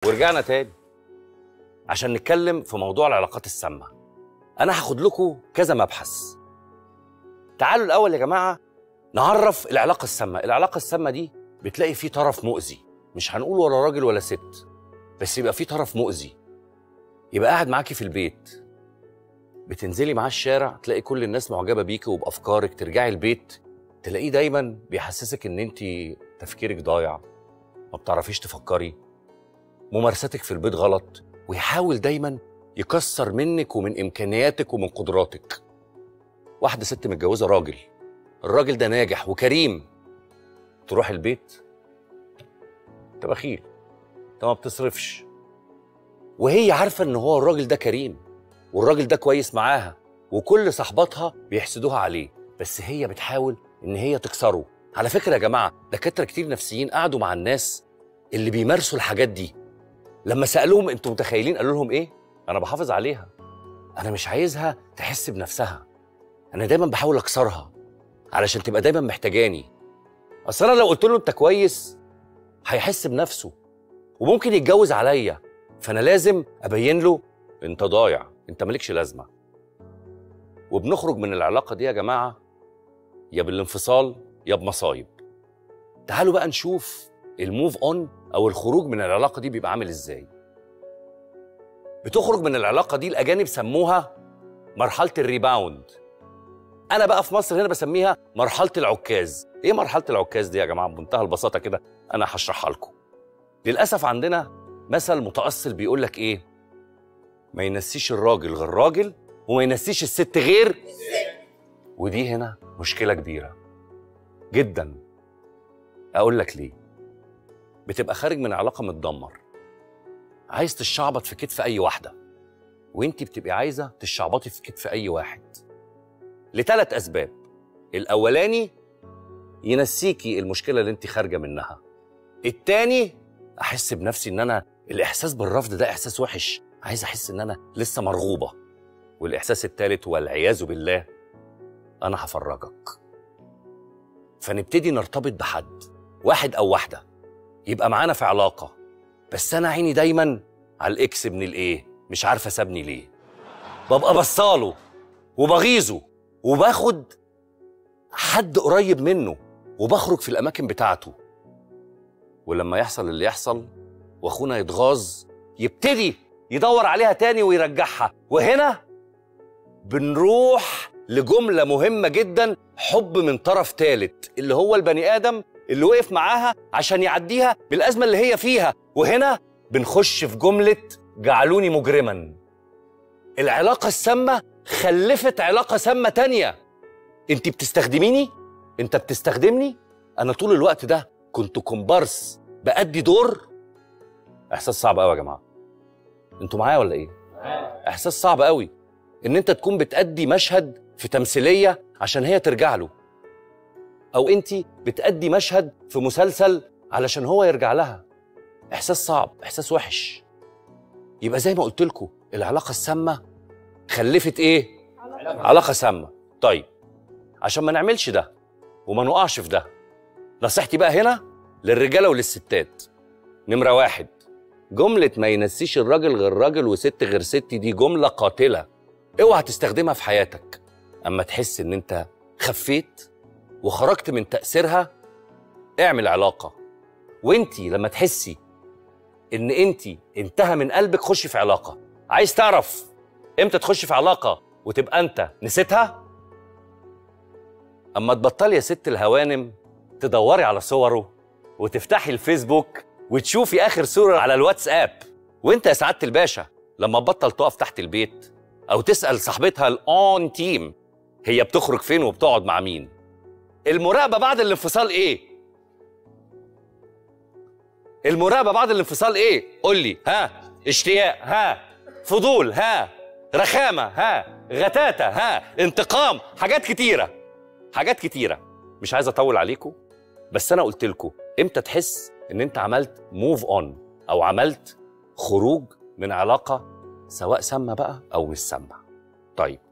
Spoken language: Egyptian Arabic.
ورجعنا تاني عشان نتكلم في موضوع العلاقات السامة أنا هاخد لكم كذا مبحث تعالوا الأول يا جماعة نعرف العلاقة السامة العلاقة السامة دي بتلاقي فيه طرف مؤذي مش هنقول ولا راجل ولا ست بس يبقى فيه طرف مؤذي يبقى قاعد معاكي في البيت بتنزلي معاه الشارع تلاقي كل الناس معجبة بيكي وبأفكارك ترجعي البيت تلاقيه دايما بيحسسك ان انت تفكيرك ضايع ما بتعرفيش تفكري ممارساتك في البيت غلط ويحاول دايما يكسر منك ومن امكانياتك ومن قدراتك واحده ست متجوزه راجل الراجل ده ناجح وكريم تروح البيت انت بخيل انت ما بتصرفش وهي عارفه ان هو الراجل ده كريم والراجل ده كويس معاها وكل صحباتها بيحسدوها عليه بس هي بتحاول ان هي تكسره على فكره يا جماعه دكاتره كتير نفسيين قعدوا مع الناس اللي بيمارسوا الحاجات دي لما سالوهم انتوا متخيلين قالوا لهم ايه انا بحافظ عليها انا مش عايزها تحس بنفسها انا دايما بحاول اكسرها علشان تبقى دايما محتاجاني اصل انا لو قلت له انت كويس هيحس بنفسه وممكن يتجوز عليا فانا لازم ابين له انت ضايع انت مالكش لازمه وبنخرج من العلاقه دي يا جماعه يا بالانفصال يا بمصايب تعالوا بقى نشوف الموف اون او الخروج من العلاقه دي بيبقى عامل ازاي بتخرج من العلاقه دي الاجانب سموها مرحله الريباوند انا بقى في مصر هنا بسميها مرحله العكاز ايه مرحله العكاز دي يا جماعه بمنتهى البساطه كده انا هشرحها لكم للاسف عندنا مثل متاصل بيقول لك ايه ما ينسيش الراجل غير راجل وما ينسيش الست غير ودي هنا مشكله كبيره جدا اقول لك ليه بتبقى خارج من علاقه متدمر عايز تشعبط في كتف اي واحده وانت بتبقي عايزه تشعبطي في كتف اي واحد لثلاث اسباب الاولاني ينسيكي المشكله اللي انت خارجه منها التاني احس بنفسي ان انا الاحساس بالرفض ده احساس وحش عايز احس ان انا لسه مرغوبه والاحساس التالت والعياذ بالله انا هفرجك فنبتدي نرتبط بحد واحد او واحده يبقى معانا في علاقه بس انا عيني دايما على الاكس ابن الايه مش عارفه سابني ليه ببقى بصاله وبغيظه وباخد حد قريب منه وبخرج في الاماكن بتاعته ولما يحصل اللي يحصل واخونا يتغاظ يبتدي يدور عليها تاني ويرجعها وهنا بنروح لجملة مهمة جدا حب من طرف ثالث اللي هو البني آدم اللي وقف معاها عشان يعديها بالأزمة اللي هي فيها وهنا بنخش في جملة جعلوني مجرما العلاقة السامة خلفت علاقة سامة تانية انت بتستخدميني انت بتستخدمني انا طول الوقت ده كنت كومبارس بأدي دور احساس صعب قوي يا جماعة انتوا معايا ولا ايه احساس صعب قوي ان انت تكون بتأدي مشهد في تمثيلية عشان هي ترجع له او انت بتأدي مشهد في مسلسل علشان هو يرجع لها احساس صعب احساس وحش يبقى زي ما قلت لكم العلاقة السامة خلفت ايه علاقة سامة طيب عشان ما نعملش ده وما نقعش في ده نصيحتي بقى هنا للرجالة وللستات نمرة واحد جملة ما ينسيش الراجل غير راجل وست غير ست دي جملة قاتلة اوعى تستخدمها في حياتك اما تحس ان انت خفيت وخرجت من تأثيرها اعمل علاقة وانتي لما تحسي ان انتي انتهى من قلبك خشي في علاقة عايز تعرف امتى تخش في علاقة وتبقى انت نسيتها اما تبطلي يا ست الهوانم تدوري على صوره وتفتحي الفيسبوك وتشوفي اخر صورة على الواتساب وانت يا سعادة الباشا لما تبطل تقف تحت البيت او تسأل صاحبتها الاون تيم هي بتخرج فين وبتقعد مع مين المراقبة بعد الانفصال ايه المراقبة بعد الانفصال ايه قول لي ها اشتياق ها فضول ها رخامة ها غتاتة ها انتقام حاجات كتيرة حاجات كتيرة مش عايز اطول عليكم بس انا قلت لكم امتى تحس ان انت عملت موف اون او عملت خروج من علاقة سواء سامة بقى او مش سامة طيب